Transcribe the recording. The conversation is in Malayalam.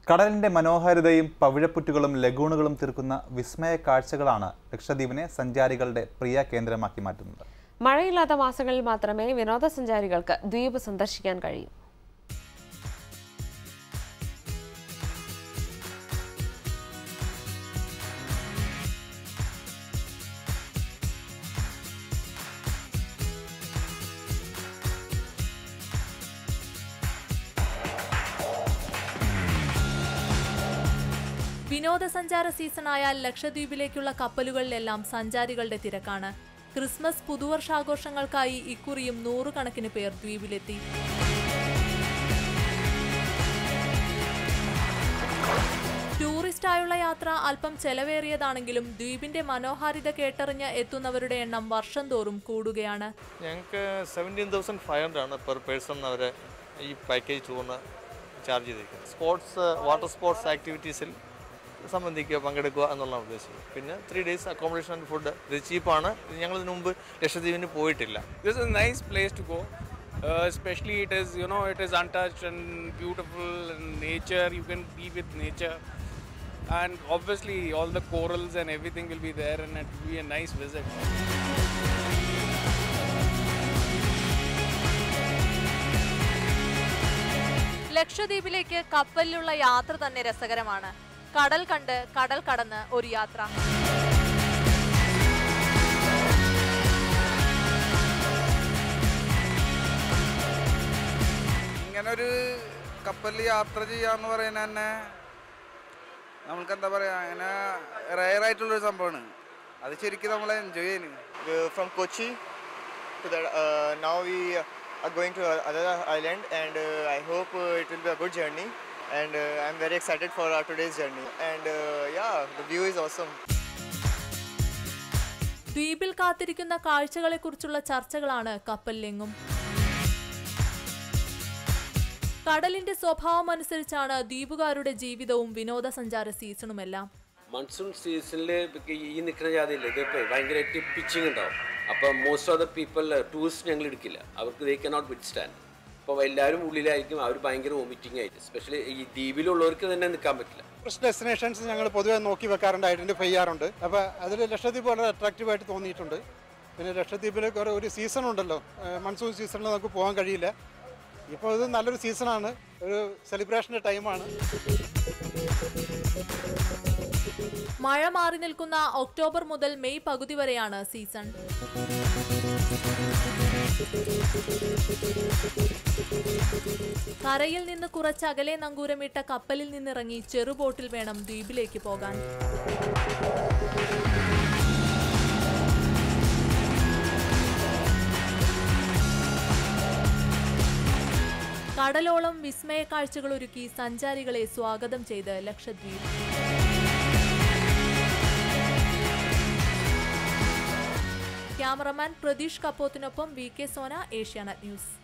കടലിന്റെ മനോഹാരിതയും പവിഴപ്പുറ്റുകളും ലഗൂണുകളും തീർക്കുന്ന വിസ്മയ കാഴ്ചകളാണ് ലക്ഷദ്വീപിനെ സഞ്ചാരികളുടെ പ്രിയ കേന്ദ്രമാക്കി മാറ്റുന്നത് മഴയില്ലാത്ത മാസങ്ങളിൽ മാത്രമേ വിനോദസഞ്ചാരികൾക്ക് ദ്വീപ് സന്ദർശിക്കാൻ കഴിയൂ വിനോദസഞ്ചാര സീസണായാൽ ലക്ഷദ്വീപിലേക്കുള്ള കപ്പലുകളിലെല്ലാം സഞ്ചാരികളുടെ തിരക്കാണ് ക്രിസ്മസ് പുതുവർഷാഘോഷങ്ങൾക്കായി ഇക്കുറിയും നൂറുകണക്കിന് പേർ ദ്വീപിലെത്തി ടൂറിസ്റ്റായുള്ള യാത്ര അല്പം ചെലവേറിയതാണെങ്കിലും ദ്വീപിന്റെ മനോഹാരിത കേട്ടറിഞ്ഞ് എത്തുന്നവരുടെ എണ്ണം വർഷം തോറും കൂടുകയാണ് ഞങ്ങൾക്ക് സെവൻറ്റീൻ തൗസൻഡ് ഫൈവ് ഹൺഡ്രഡ് ആണ് പെർ പേഴ്സൺ അവർ ഈ പാക്കേജ് ടൂറിന് ചാർജ് ചെയ്തിരിക്കുന്നത് സ്പോർട്സ് വാട്ടർ സ്പോർട്സ് ആക്ടിവിറ്റീസിൽ സംബന്ധിക്കുക പങ്കെടുക്കുക എന്നുള്ളതാണ് ഉദ്ദേശിച്ചത് പിന്നെ three days accommodation and food ഇത് ചീപ്പാണ് ഞങ്ങൾ ഇതിനു മുമ്പ് ലക്ഷദ്വീപിന് പോയിട്ടില്ല this is a nice place to go uh, especially it is you know it is untouched and beautiful and nature you can be with nature and obviously all the corals and everything will be there and it will be a nice visit ലക്ഷദ്വീപിലേക്ക് കപ്പലിലുള്ള യാത്ര തന്നെ രസകരമാണ് കടൽ കണ്ട് കടൽ കടന്ന് ഒരു യാത്ര ഇങ്ങനെ ഒരു കപ്പലിൽ യാത്ര ചെയ്യാന്ന് പറയുന്നത് തന്നെ നമുക്ക് എന്താ പറയാ അങ്ങനെ റയർ ആയിട്ടുള്ളൊരു സംഭവമാണ് അത് ശരിക്കും നമ്മൾ എൻജോയ് ചെയ്യുന്നു Uh, from Kochi to that, uh, now we are going to another island and uh, I hope uh, it will be a good journey and uh, I'm very excited for our today's journey and uh, yeah the view is awesome. ദ്വീപിൽ കാത്തിരിക്കുന്ന കാഴ്ചകളെക്കുറിച്ചുള്ള ചർച്ചകളാണ് കപ്പലിലെങ്ങും കടലിന്റെ സ്വഭാവം അനുസരിച്ചാണ് ദ്വീപുകാരുടെ ജീവിതവും വിനോദസഞ്ചാര സീസണുമെല്ലാം മൺസൂൺ സീസണിൽ ഈ നിൽക്കുന്ന ജാതിയില്ല ഇതൊക്കെ ഭയങ്കരമായിട്ട് പിച്ചിങ് ഉണ്ടാവും അപ്പോൾ most of the people tourist ഞങ്ങൾ എടുക്കില്ല അവർക്ക് ദേ കനോട്ട് വിറ്റ് സ്റ്റാൻഡ് അപ്പോൾ എല്ലാവരും ഉള്ളിലായിരിക്കും അവർ ഭയങ്കര വോമിറ്റിംഗ് ആയിട്ട് എസ്പെഷ്യലി ഈ ദ്വീപിലുള്ളവർക്ക് തന്നെ നിൽക്കാൻ പറ്റില്ല ടൂറിസ്റ്റ് ഡെസ്റ്റിനേഷൻസ് ഞങ്ങൾ പൊതുവെ നോക്കി വെക്കാറുണ്ട് ഐഡൻറ്റിഫൈ ചെയ്യാറുണ്ട് അപ്പോൾ അതിൽ ലക്ഷദ്വീപ് വളരെ അട്രാക്റ്റീവായിട്ട് തോന്നിയിട്ടുണ്ട് പിന്നെ ലക്ഷദ്വീപിൽ കുറേ ഒരു സീസൺ ഉണ്ടല്ലോ മൺസൂൺ സീസണിൽ നമുക്ക് പോകാൻ കഴിയില്ല ഇപ്പോൾ ഇത് നല്ലൊരു സീസണാണ് ഒരു സെലിബ്രേഷൻ്റെ ടൈമാണ് മഴ മാറി നിൽക്കുന്ന ഒക്ടോബർ മുതൽ മെയ് പകുതി വരെയാണ് സീസൺ കരയിൽ നിന്ന് കുറച്ചകലെ നങ്കൂരമിട്ട കപ്പലിൽ നിന്നിറങ്ങി ചെറുബോട്ടിൽ വേണം ദ്വീപിലേക്ക് പോകാൻ കടലോളം വിസ്മയ കാഴ്ചകൾ ഒരുക്കി സഞ്ചാരികളെ സ്വാഗതം ചെയ്ത് ലക്ഷദ്വീപ് ക്യാമറമാൻ പ്രതീഷ് കപ്പോത്തിനൊപ്പം V K Sona Asianet news